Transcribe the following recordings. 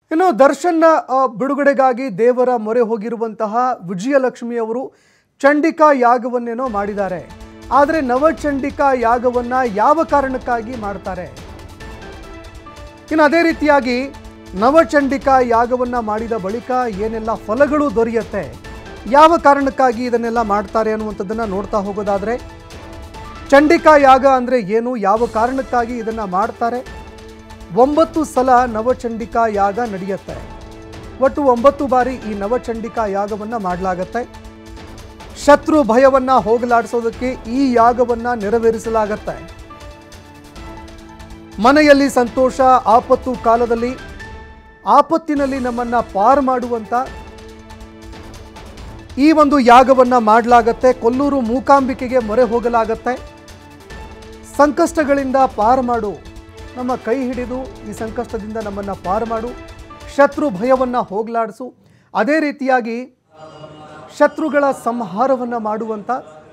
ಇನ್ನು ದರ್ಶನ್ನ ಆ, ಬಿಡುಗಡೆಗಾಗಿ ದೇವರ ಮೊರೆ ಹೋಗಿರುವಂತಹ ವಿಜಯಲಕ್ಷ್ಮಿ ಅವರು ಚಂಡಿಕಾ ಯಾಗವನ್ನೇನೋ ಮಾಡಿದ್ದಾರೆ ಆದರೆ ನವಚಂಡಿಕಾ ಯಾಗವನ್ನ ಯಾವ ಕಾರಣಕ್ಕಾಗಿ ಮಾಡ್ತಾರೆ ಇನ್ನು ಅದೇ ರೀತಿಯಾಗಿ ನವಚಂಡಿಕಾ ಯಾಗವನ್ನ ಮಾಡಿದ ಬಳಿಕ ಏನೆಲ್ಲ ಫಲಗಳು ದೊರೆಯುತ್ತೆ ಯಾವ ಕಾರಣಕ್ಕಾಗಿ ಇದನ್ನೆಲ್ಲ ಮಾಡ್ತಾರೆ ಅನ್ನುವಂಥದ್ದನ್ನ ನೋಡ್ತಾ ಹೋಗೋದಾದ್ರೆ ಚಂಡಿಕಾ ಯಾಗ ಅಂದ್ರೆ ಏನು ಯಾವ ಕಾರಣಕ್ಕಾಗಿ ಇದನ್ನ ಮಾಡ್ತಾರೆ ಒಂಬತ್ತು ಸಲ ನವಚಂಡಿಕಾ ಯಾಗ ನಡೆಯುತ್ತೆ ಒಟ್ಟು ಒಂಬತ್ತು ಬಾರಿ ಈ ನವಚಂಡಿಕಾ ಯಾಗವನ್ನ ಮಾಡಲಾಗತ್ತೆ ಶತ್ರು ಭಯವನ್ನ ಹೋಗಲಾಡಿಸೋದಕ್ಕೆ ಈ ಯಾಗವನ್ನ ನೆರವೇರಿಸಲಾಗತ್ತೆ ಮನೆಯಲ್ಲಿ ಸಂತೋಷ ಆಪತ್ತು ಕಾಲದಲ್ಲಿ ಆಪತ್ತಿನಲ್ಲಿ ನಮ್ಮನ್ನ ಪಾರು ಮಾಡುವಂತ ಈ ಒಂದು ಯಾಗವನ್ನ ಮಾಡಲಾಗತ್ತೆ ಕೊಲ್ಲೂರು ಮೂಕಾಂಬಿಕೆಗೆ ಮೊರೆ ಹೋಗಲಾಗತ್ತೆ ಸಂಕಷ್ಟಗಳಿಂದ ಪಾರು ಮಾಡು ನಮ್ಮ ಕೈ ಹಿಡಿದು ಈ ಸಂಕಷ್ಟದಿಂದ ನಮ್ಮನ್ನ ಪಾರು ಮಾಡು ಶತ್ರು ಭಯವನ್ನ ಹೋಗಲಾಡಿಸು ಅದೇ ರೀತಿಯಾಗಿ ಶತ್ರುಗಳ ಸಂಹಾರವನ್ನ ಮಾಡುವಂತ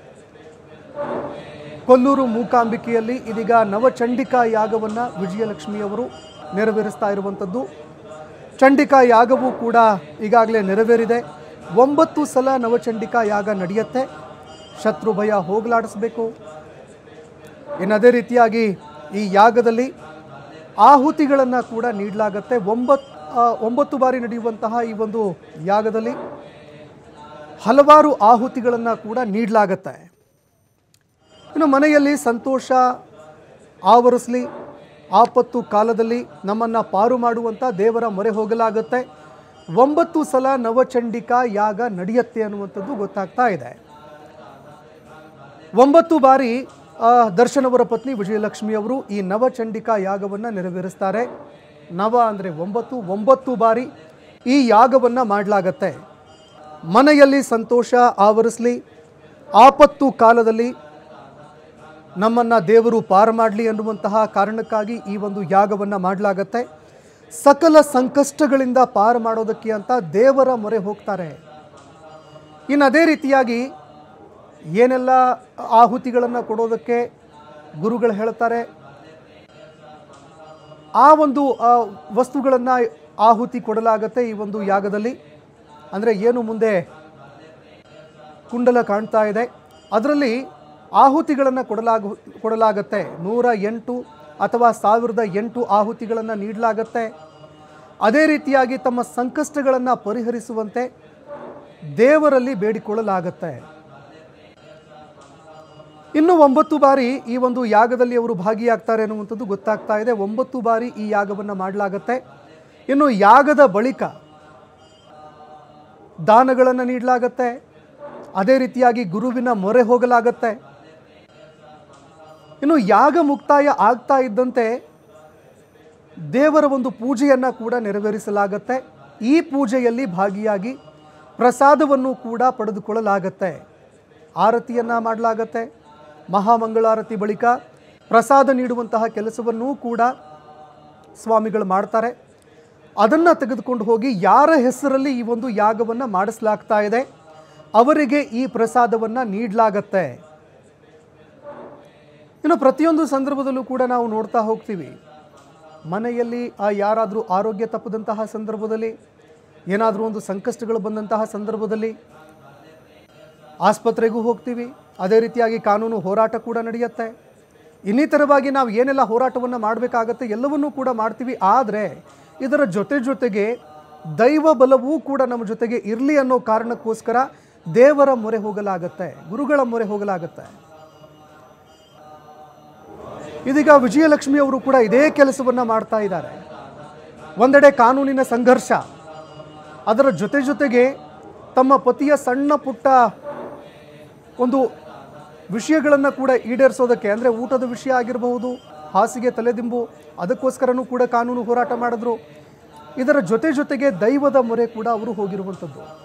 ಕೊಲ್ಲೂರು ಮೂಕಾಂಬಿಕೆಯಲ್ಲಿ ಇದೀಗ ನವಚಂಡಿಕಾ ಯಾಗವನ್ನ ವಿಜಯಲಕ್ಷ್ಮಿಯವರು ನೆರವೇರಿಸ್ತಾ ಇರುವಂಥದ್ದು ಚಂಡಿಕಾ ಯಾಗವೂ ಕೂಡ ಈಗಾಗಲೇ ನೆರವೇರಿದೆ ಒಂಬತ್ತು ಸಲ ನವಚಂಡಿಕಾ ಯಾಗ ನಡೆಯುತ್ತೆ ಶತ್ರು ಭಯ ಹೋಗಲಾಡಿಸ್ಬೇಕು ಇನ್ನು ಅದೇ ರೀತಿಯಾಗಿ ಈ ಯಾಗದಲ್ಲಿ ಆಹುತಿಗಳನ್ನು ಕೂಡ ನೀಡಲಾಗತ್ತೆ ಒಂಬತ್ತು ಒಂಬತ್ತು ಬಾರಿ ನಡೆಯುವಂತಹ ಈ ಒಂದು ಯಾಗದಲ್ಲಿ ಹಲವಾರು ಆಹುತಿಗಳನ್ನು ಕೂಡ ನೀಡಲಾಗತ್ತೆ ಇನ್ನು ಮನೆಯಲ್ಲಿ ಸಂತೋಷ ಆವರಿಸಲಿ ಆಪತ್ತು ಕಾಲದಲ್ಲಿ ನಮ್ಮನ್ನು ಪಾರು ಮಾಡುವಂಥ ದೇವರ ಮೊರೆ ಹೋಗಲಾಗುತ್ತೆ ಒಂಬತ್ತು ಸಲ ನವಚಂಡಿಕಾ ಯಾಗ ನಡೆಯುತ್ತೆ ಅನ್ನುವಂಥದ್ದು ಗೊತ್ತಾಗ್ತಾ ಇದೆ ಒಂಬತ್ತು ಬಾರಿ ಆ, ದರ್ಶನವರ ಪತ್ನಿ ವಿಜಯಲಕ್ಷ್ಮಿ ಅವರು ಈ ನವಚಂಡಿಕಾ ಯಾಗವನ್ನು ನೆರವೇರಿಸ್ತಾರೆ ನವ ಅಂದರೆ ಒಂಬತ್ತು ಒಂಬತ್ತು ಬಾರಿ ಈ ಯಾಗವನ್ನು ಮಾಡಲಾಗತ್ತೆ ಮನೆಯಲ್ಲಿ ಸಂತೋಷ ಆವರಿಸಲಿ ಆಪತ್ತು ಕಾಲದಲ್ಲಿ ನಮ್ಮನ್ನು ದೇವರು ಪಾರು ಮಾಡಲಿ ಅನ್ನುವಂತಹ ಕಾರಣಕ್ಕಾಗಿ ಈ ಒಂದು ಯಾಗವನ್ನು ಮಾಡಲಾಗತ್ತೆ ಸಕಲ ಸಂಕಷ್ಟಗಳಿಂದ ಪಾರು ಮಾಡೋದಕ್ಕೆ ಅಂತ ದೇವರ ಮೊರೆ ಹೋಗ್ತಾರೆ ಇನ್ನು ಅದೇ ರೀತಿಯಾಗಿ ಏನೆಲ್ಲ ಆಹುತಿಗಳನ್ನು ಕೊಡೋದಕ್ಕೆ ಗುರುಗಳು ಹೇಳ್ತಾರೆ ಆ ಒಂದು ವಸ್ತುಗಳನ್ನು ಆಹುತಿ ಕೊಡಲಾಗತ್ತೆ ಈ ಒಂದು ಯಾಗದಲ್ಲಿ ಅಂದರೆ ಏನು ಮುಂದೆ ಕುಂಡಲ ಕಾಣ್ತಾ ಇದೆ ಅದರಲ್ಲಿ ಆಹುತಿಗಳನ್ನು ಕೊಡಲಾಗ ಕೊಡಲಾಗತ್ತೆ ನೂರ ಎಂಟು ಅಥವಾ ಸಾವಿರದ ಎಂಟು ಆಹುತಿಗಳನ್ನು ನೀಡಲಾಗತ್ತೆ ಅದೇ ರೀತಿಯಾಗಿ ತಮ್ಮ ಸಂಕಷ್ಟಗಳನ್ನು ಪರಿಹರಿಸುವಂತೆ ದೇವರಲ್ಲಿ ಬೇಡಿಕೊಳ್ಳಲಾಗತ್ತೆ ಇನ್ನು ಒಂಬತ್ತು ಬಾರಿ ಈ ಒಂದು ಯಾಗದಲ್ಲಿ ಅವರು ಭಾಗಿಯಾಗ್ತಾರೆ ಅನ್ನುವಂಥದ್ದು ಗೊತ್ತಾಗ್ತಾ ಇದೆ ಒಂಬತ್ತು ಬಾರಿ ಈ ಯಾಗವನ್ನು ಮಾಡಲಾಗತ್ತೆ ಇನ್ನು ಯಾಗದ ಬಳಿಕ ದಾನಗಳನ್ನು ನೀಡಲಾಗತ್ತೆ ಅದೇ ರೀತಿಯಾಗಿ ಗುರುವಿನ ಮೊರೆ ಹೋಗಲಾಗತ್ತೆ ಇನ್ನು ಯಾಗ ಮುಕ್ತಾಯ ಆಗ್ತಾ ಇದ್ದಂತೆ ದೇವರ ಒಂದು ಪೂಜೆಯನ್ನು ಕೂಡ ನೆರವೇರಿಸಲಾಗತ್ತೆ ಈ ಪೂಜೆಯಲ್ಲಿ ಭಾಗಿಯಾಗಿ ಪ್ರಸಾದವನ್ನು ಕೂಡ ಪಡೆದುಕೊಳ್ಳಲಾಗತ್ತೆ ಆರತಿಯನ್ನು ಮಾಡಲಾಗತ್ತೆ ಮಹಾಮಂಗಳಾರತಿ ಬಳಿಕ ಪ್ರಸಾದ ನೀಡುವಂತಹ ಕೆಲಸವನ್ನೂ ಕೂಡ ಸ್ವಾಮಿಗಳು ಮಾಡ್ತಾರೆ ಅದನ್ನು ತೆಗೆದುಕೊಂಡು ಹೋಗಿ ಯಾರ ಹೆಸರಲ್ಲಿ ಈ ಒಂದು ಯಾಗವನ್ನು ಮಾಡಿಸಲಾಗ್ತಾ ಇದೆ ಅವರಿಗೆ ಈ ಪ್ರಸಾದವನ್ನು ನೀಡಲಾಗತ್ತೆ ಇನ್ನು ಪ್ರತಿಯೊಂದು ಸಂದರ್ಭದಲ್ಲೂ ಕೂಡ ನಾವು ನೋಡ್ತಾ ಹೋಗ್ತೀವಿ ಮನೆಯಲ್ಲಿ ಆ ಯಾರಾದರೂ ಆರೋಗ್ಯ ತಪ್ಪದಂತಹ ಸಂದರ್ಭದಲ್ಲಿ ಏನಾದರೂ ಒಂದು ಸಂಕಷ್ಟಗಳು ಬಂದಂತಹ ಸಂದರ್ಭದಲ್ಲಿ ಆಸ್ಪತ್ರೆಗೂ ಹೋಗ್ತೀವಿ ಅದೇ ರೀತಿಯಾಗಿ ಕಾನೂನು ಹೋರಾಟ ಕೂಡ ನಡೆಯುತ್ತೆ ಇನ್ನಿತರವಾಗಿ ನಾವು ಏನೆಲ್ಲ ಹೋರಾಟವನ್ನು ಮಾಡಬೇಕಾಗತ್ತೆ ಎಲ್ಲವನ್ನೂ ಕೂಡ ಮಾಡ್ತೀವಿ ಆದರೆ ಇದರ ಜೊತೆ ಜೊತೆಗೆ ದೈವ ಬಲವೂ ಕೂಡ ನಮ್ಮ ಜೊತೆಗೆ ಇರಲಿ ಅನ್ನೋ ಕಾರಣಕ್ಕೋಸ್ಕರ ದೇವರ ಮೊರೆ ಹೋಗಲಾಗತ್ತೆ ಗುರುಗಳ ಮೊರೆ ಹೋಗಲಾಗತ್ತೆ ಇದೀಗ ವಿಜಯಲಕ್ಷ್ಮಿ ಅವರು ಕೂಡ ಇದೇ ಕೆಲಸವನ್ನ ಮಾಡ್ತಾ ಇದ್ದಾರೆ ಒಂದೆಡೆ ಕಾನೂನಿನ ಸಂಘರ್ಷ ಅದರ ಜೊತೆ ಜೊತೆಗೆ ತಮ್ಮ ಪತಿಯ ಸಣ್ಣ ಪುಟ್ಟ ಒಂದು ವಿಷಯಗಳನ್ನು ಕೂಡ ಈಡೇರಿಸೋದಕ್ಕೆ ಅಂದರೆ ಊಟದ ವಿಷಯ ಆಗಿರಬಹುದು ಹಾಸಿಗೆ ತಲೆದಿಂಬು ಅದಕ್ಕೋಸ್ಕರನೂ ಕೂಡ ಕಾನೂನು ಹೋರಾಟ ಮಾಡಿದ್ರು ಇದರ ಜೊತೆ ಜೊತೆಗೆ ದೈವದ ಮೊರೆ ಕೂಡ ಅವರು ಹೋಗಿರುವಂಥದ್ದು